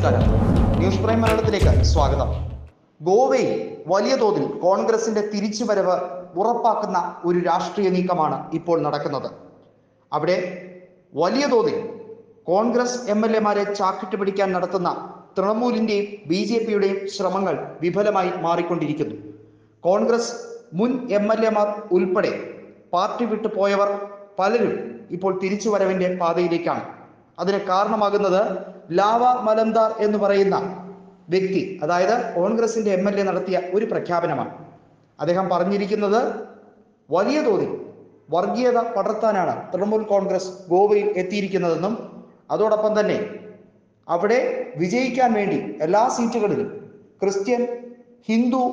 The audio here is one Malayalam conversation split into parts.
നമസ്കാരം ന്യൂസ് പ്രൈം മലയാളത്തിലേക്ക് സ്വാഗതം ഗോവയിൽ വലിയ തോതിൽ കോൺഗ്രസിന്റെ തിരിച്ചുവരവ് ഉറപ്പാക്കുന്ന ഒരു രാഷ്ട്രീയ നീക്കമാണ് ഇപ്പോൾ നടക്കുന്നത് അവിടെ വലിയ തോതിൽ കോൺഗ്രസ് എം എൽ എമാരെ ചാക്കിട്ട് പിടിക്കാൻ നടത്തുന്ന തൃണമൂലിന്റെയും ബി ജെ പിയുടെയും ശ്രമങ്ങൾ വിഫലമായി മാറിക്കൊണ്ടിരിക്കുന്നു കോൺഗ്രസ് മുൻ എം എൽ എമാർ ഉൾപ്പെടെ പാർട്ടി വിട്ടു പോയവർ പലരും ഇപ്പോൾ തിരിച്ചുവരവിന്റെ പാതയിലേക്കാണ് അതിന് കാരണമാകുന്നത് ലാവ മലംദാർ എന്ന് പറയുന്ന വ്യക്തി അതായത് കോൺഗ്രസിന്റെ എം എൽ എ നടത്തിയ ഒരു പ്രഖ്യാപനമാണ് അദ്ദേഹം പറഞ്ഞിരിക്കുന്നത് വലിയ തോതിൽ വർഗീയത പടർത്താനാണ് തൃണമൂൽ കോൺഗ്രസ് ഗോവയിൽ എത്തിയിരിക്കുന്നതെന്നും അതോടൊപ്പം തന്നെ അവിടെ വിജയിക്കാൻ വേണ്ടി എല്ലാ സീറ്റുകളിലും ക്രിസ്ത്യൻ ഹിന്ദു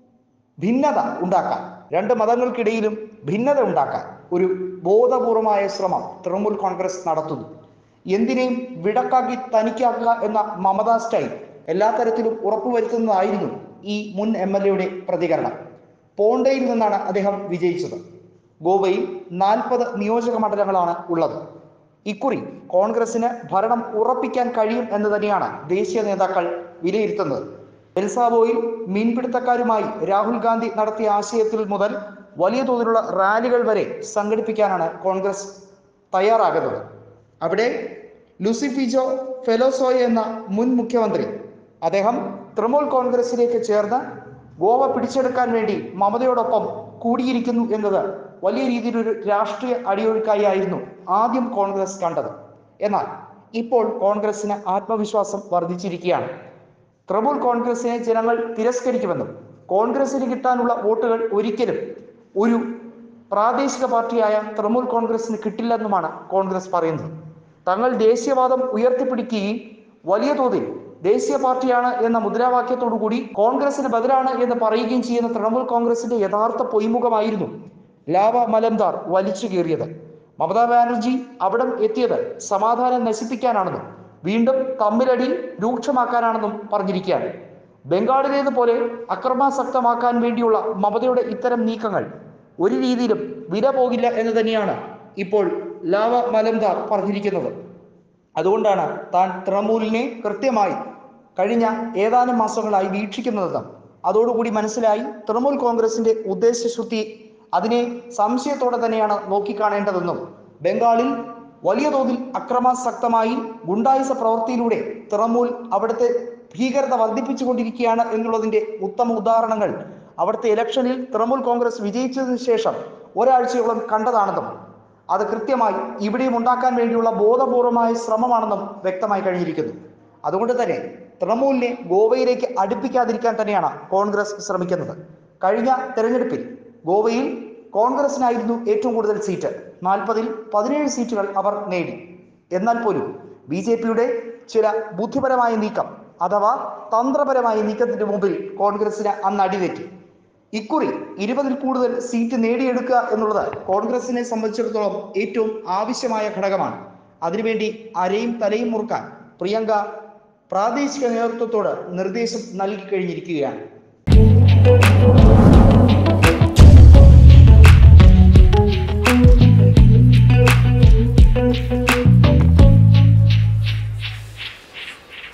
ഭിന്നത ഉണ്ടാക്കാൻ രണ്ട് മതങ്ങൾക്കിടയിലും ഭിന്നത ഉണ്ടാക്കാൻ ഒരു ബോധപൂർവമായ ശ്രമം തൃണമൂൽ കോൺഗ്രസ് നടത്തുന്നു എന്തിനേയും വിടക്കാക്കി തനിക്കാക്കുക എന്ന മമതാ സ്റ്റൈൽ എല്ലാ തരത്തിലും ഉറപ്പുവരുത്തുന്നതായിരുന്നു ഈ മുൻ എം എൽ എയുടെ പ്രതികരണം പോണ്ടയിൽ നിന്നാണ് അദ്ദേഹം വിജയിച്ചത് ഗോവയിൽ നാൽപ്പത് നിയോജക മണ്ഡലങ്ങളാണ് ഉള്ളത് ഇക്കുറി കോൺഗ്രസിന് ഭരണം ഉറപ്പിക്കാൻ കഴിയും എന്ന് തന്നെയാണ് ദേശീയ നേതാക്കൾ വിലയിരുത്തുന്നത് എൽസാബോയിൽ മീൻപിടുത്തക്കാരുമായി രാഹുൽ ഗാന്ധി നടത്തിയ ആശയത്തിൽ മുതൽ വലിയ തോതിലുള്ള റാലികൾ വരെ സംഘടിപ്പിക്കാനാണ് കോൺഗ്രസ് തയ്യാറാകുന്നത് അവിടെ ലുസിഫിജോ ഫെലോസോയ് എന്ന മുൻ മുഖ്യമന്ത്രി അദ്ദേഹം തൃണമൂൽ കോൺഗ്രസിലേക്ക് ചേർന്ന് ഗോവ പിടിച്ചെടുക്കാൻ വേണ്ടി മമതയോടൊപ്പം കൂടിയിരിക്കുന്നു എന്നത് വലിയ രീതിയിലൊരു രാഷ്ട്രീയ അടിയൊഴുക്കായി ആയിരുന്നു ആദ്യം കോൺഗ്രസ് കണ്ടത് എന്നാൽ ഇപ്പോൾ കോൺഗ്രസിന് ആത്മവിശ്വാസം വർദ്ധിച്ചിരിക്കുകയാണ് തൃണമൂൽ കോൺഗ്രസിനെ ജനങ്ങൾ തിരസ്കരിക്കുമെന്നും കോൺഗ്രസിന് കിട്ടാനുള്ള വോട്ടുകൾ ഒരിക്കലും ഒരു പ്രാദേശിക പാർട്ടിയായ തൃണമൂൽ കോൺഗ്രസിന് കിട്ടില്ലെന്നുമാണ് കോൺഗ്രസ് പറയുന്നത് തങ്ങൾ ദേശീയവാദം ഉയർത്തിപ്പിടിക്കുകയും വലിയ തോതിൽ ദേശീയ പാർട്ടിയാണ് എന്ന മുദ്രാവാക്യത്തോടു കൂടി കോൺഗ്രസിന് ബദലാണ് എന്ന് പറയുകയും ചെയ്യുന്ന തൃണമൂൽ കോൺഗ്രസിന്റെ യഥാർത്ഥ പൊയ്മുഖമായിരുന്നു ലാവ മലംദാർ വലിച്ചു കീറിയത് മമതാ ബാനർജി അവിടം എത്തിയത് സമാധാനം നശിപ്പിക്കാനാണെന്നും വീണ്ടും തമ്മിലടി രൂക്ഷമാക്കാനാണെന്നും പറഞ്ഞിരിക്കുകയാണ് ബംഗാളിലേതുപോലെ അക്രമാസക്തമാക്കാൻ വേണ്ടിയുള്ള മമതയുടെ ഇത്തരം നീക്കങ്ങൾ ഒരു രീതിയിലും വില പോകില്ല എന്ന് തന്നെയാണ് ഇപ്പോൾ ലാവ മലംദാർ പറഞ്ഞിരിക്കുന്നത് അതുകൊണ്ടാണ് താൻ തൃണമൂലിനെ കൃത്യമായി കഴിഞ്ഞ ഏതാനും മാസങ്ങളായി വീക്ഷിക്കുന്നതെന്നും അതോടുകൂടി മനസ്സിലായി തൃണമൂൽ കോൺഗ്രസിന്റെ ഉദ്ദേശശുദ്ധി അതിനെ സംശയത്തോടെ തന്നെയാണ് നോക്കിക്കാണേണ്ടതെന്നും ബംഗാളിൽ വലിയ തോതിൽ അക്രമാസക്തമായി ഗുണ്ടായുസ പ്രവൃത്തിയിലൂടെ തൃണമൂൽ അവിടുത്തെ ഭീകരത വർദ്ധിപ്പിച്ചുകൊണ്ടിരിക്കുകയാണ് എന്നുള്ളതിന്റെ ഉത്തമ ഉദാഹരണങ്ങൾ അവിടുത്തെ ഇലക്ഷനിൽ തൃണമൂൽ കോൺഗ്രസ് വിജയിച്ചതിന് ശേഷം ഒരാഴ്ചയോളം കണ്ടതാണെന്നും അത് കൃത്യമായി ഇവിടെയും ഉണ്ടാക്കാൻ വേണ്ടിയുള്ള ബോധപൂർവമായ ശ്രമമാണെന്നും വ്യക്തമായി കഴിഞ്ഞിരിക്കുന്നു അതുകൊണ്ട് തന്നെ തൃണമൂലിനെ ഗോവയിലേക്ക് അടുപ്പിക്കാതിരിക്കാൻ തന്നെയാണ് കോൺഗ്രസ് ശ്രമിക്കുന്നത് കഴിഞ്ഞ തെരഞ്ഞെടുപ്പിൽ ഗോവയിൽ കോൺഗ്രസിനായിരുന്നു ഏറ്റവും കൂടുതൽ സീറ്റ് നാൽപ്പതിൽ പതിനേഴ് സീറ്റുകൾ അവർ നേടി എന്നാൽ പോലും ബി ജെ പിയുടെ ചില ബുദ്ധിപരമായ നീക്കം അഥവാ തന്ത്രപരമായ നീക്കത്തിന് മുമ്പിൽ കോൺഗ്രസിന് അന്ന് അടിതെറ്റി ഇക്കുറി ഇരുപതിൽ കൂടുതൽ സീറ്റ് നേടിയെടുക്കുക എന്നുള്ളത് കോൺഗ്രസിനെ സംബന്ധിച്ചിടത്തോളം ഏറ്റവും ആവശ്യമായ ഘടകമാണ് അതിനുവേണ്ടി അരയും തലയും മുറുക്കാൻ പ്രിയങ്ക പ്രാദേശിക നേതൃത്വത്തോട് നിർദ്ദേശം നൽകി കഴിഞ്ഞിരിക്കുകയാണ്